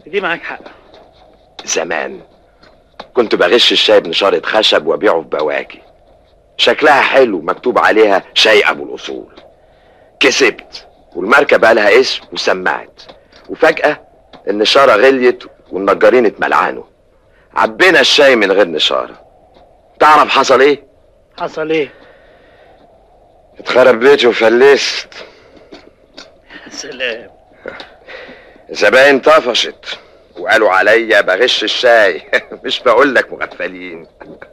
دي معاك حق زمان كنت بغش الشاي بنشارة خشب وابيعه في بواكي شكلها حلو مكتوب عليها شاي ابو الاصول كسبت والماركة بقى لها اسم وسمعت وفجأة النشارة غليت والنجارين اتملعنوا عبينا الشاي من غير نشارة تعرف حصل ايه؟ حصل ايه اتخرب بيتي وفلست يا سلام زباين طفشت وقالوا عليا بغش الشاي مش بقول لك مغفلين